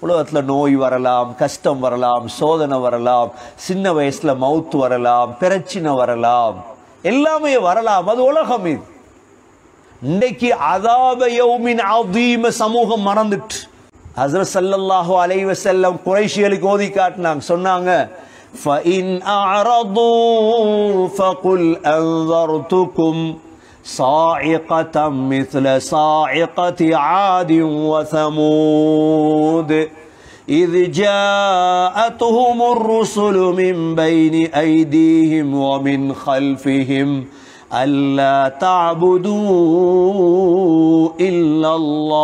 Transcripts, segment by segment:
உலகத்தில் நோய் வரலாம் கஷ்டம் வரலாம் சோதனை வரலாம் சின்ன வயசுல மவுத்து வரலாம் பிரச்சனை வரலாம் எல்லாமே வரலாம் அது உலகம் இது இன்றைக்கு அதாப யௌமின் அதீம சமூகம் மறந்துட்டு ஹஸ்ரத் ஸல்லல்லாஹு அலைஹி வஸல்லம் குறைஷிகளுக்கு ஓதி காட்டினாங்க சொன்னாங்க فَإِنْ أَعْرَضُوا فَقُلْ أَنذَرْتُكُمْ صَاعِقَةً مِثْلَ صَاعِقَةِ عَادٍ وَثَمُودَ إِذْ جَاءَتْهُمُ الرُّسُلُ مِنْ بَيْنِ أَيْدِيهِمْ وَمِنْ خَلْفِهِمْ أَلَّا تعبدوا إلا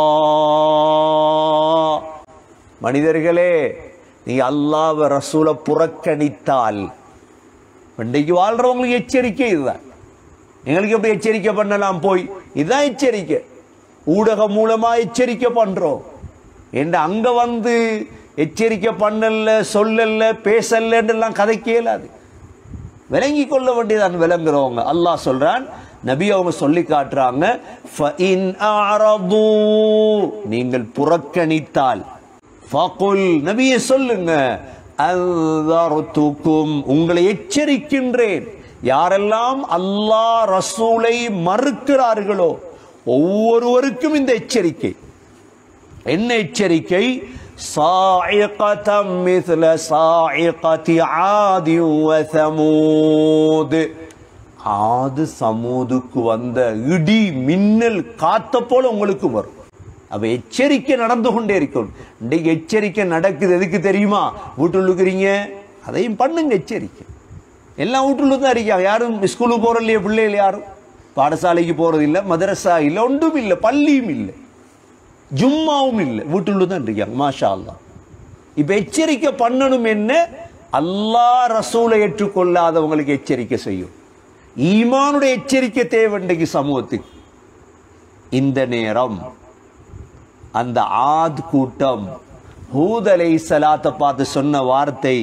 الله மனிதர்களே நீ அல்லாஹ் ரசூலை புறக்கணித்தால் இன்றைக்கு வாழ்றவங்களுக்கு எச்சரிக்கை இதுதான் எங்களுக்கு எப்படி எச்சரிக்கை பண்ணலாம் போய் இதுதான் எச்சரிக்கை ஊடகம் மூலமா எச்சரிக்கை பண்றோம் என்ற அங்க வந்து எச்சரிக்கை பண்ணல சொல்லல பேசலன்றெல்லாம் கதைக்க இயலாது விளங்கி கொள்ள வேண்டியதான் விளங்குறவங்க அல்லாஹ் சொல்றான் நபி அவங்க சொல்லி காட்டுறாங்க "ஃபஇன் அஅரது", நீங்கள் புறக்கணித்தால் ஃபகுல் நபியே சொல்லுங்க அன்தர்துக்கும் உங்களை எச்சரிக்கின்றேன் யாரெல்லாம் அல்லாஹ் ரசூலை மறுக்கிறார்களோ ஒவ்வொருவருக்கும் இந்த எச்சரிக்கை என்ன எச்சரிக்கை சாயிகதம் மிஸ்ல சாயிகதி ஆதி வசமூத் ஆது சமூதுக்கு வந்த இடி மின்னல் காத்த போல உங்களுக்கு வரும் அப்ப எச்சரிக்கை நடந்து கொண்டே இருக்கும் இன்றைக்கு எச்சரிக்கை நடக்குது எதுக்கு தெரியுமா வீட்டுல இருக்கிறீங்க அதையும் பண்ணுங்க எச்சரிக்கை எல்லாம் வீட்டுல தான் இருக்காங்க யாரும் ஸ்கூலுக்கு போற இல்லையா பிள்ளைகள் யாரும் பாடசாலைக்கு போறது இல்ல மதரசா இல்ல ஒன்றும் இல்லை பள்ளியும் இல்லை ஜும்மாவும் இல்லை வீட்டுள்ள தான் இருக்காங்க மாஷா அல்லாஹ் இப்ப எச்சரிக்கை பண்ணணும் என்ன அல்லாஹ் ரசூலை ஏற்றுக்கொள்ளாதவங்களுக்கு எச்சரிக்கை செய்யும் ஈமானுடைய எச்சரிக்கை தேவை இன்றைக்கு சமூகத்துக்கு இந்த நேரம் அந்த ஆத் கூட்டம் ஹூத் அலை சலாத்தை பார்த்து சொன்ன வார்த்தை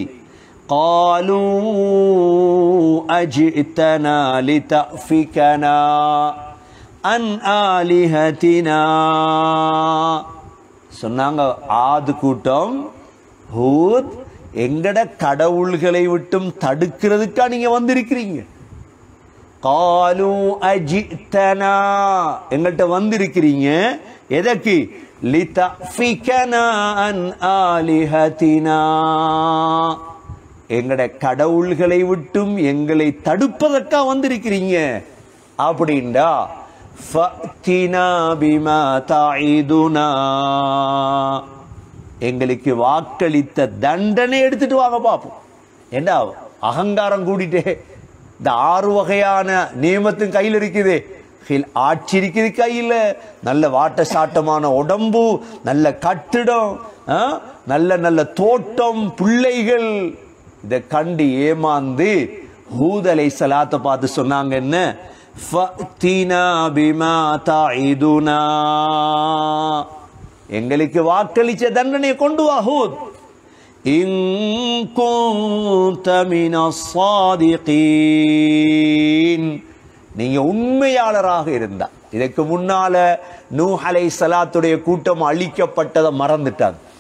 قالوا أجئتنا لتأفكنا عن آلهتنا சொன்னாங்க ஆது கூட்டம் ஹூத் எங்கட கடவுள்களை விட்டும் தடுக்கிறதுக்கா நீங்க வந்திருக்கிறீங்க காலு அஜித்தனா எங்கள்கிட்ட வந்திருக்கிறீங்க எதற்கு லிதஃபிகனா அன் ஆலிஹதினா எங்கட கடவுள்களை விட்டும் எங்களை தடுப்பதற்கா வந்திருக்கிறீங்க அப்படின்டா ஃபஅத்தினா பிமா தாயிதுனா எங்களுக்கு வாக்களித்த தண்டனை எடுத்துட்டு வாங்க பார்ப்போம் ஏண்டா அகங்காரம் கூடிட்டே இந்த ஆறு வகையான நியமத்தும் கையில் இருக்குது ஹில் ஆட்சி இருக்குது கையில் நல்ல வாட்ட சாட்டமான உடம்பு நல்ல கட்டிடம் ஆ, நல்ல நல்ல தோட்டம் பிள்ளைகள் இதை கண்டு ஏமாந்து ஹூதலை சலாத்தை பார்த்து சொன்னாங்க என்ன ஃபஅத்தினா பிமா தாயிதுனா எங்களுக்கு வாக்களிச்ச தண்டனையை கொண்டு வா ஹூத் இன் குந்த மினஸ் சாதிகீன் நீங்க உண்மையாளராக இருந்தா இதற்கு முன்னால நூ அலை சலாத்துடைய கூட்டம் அழிக்கப்பட்டதை மறந்துட்டாங்க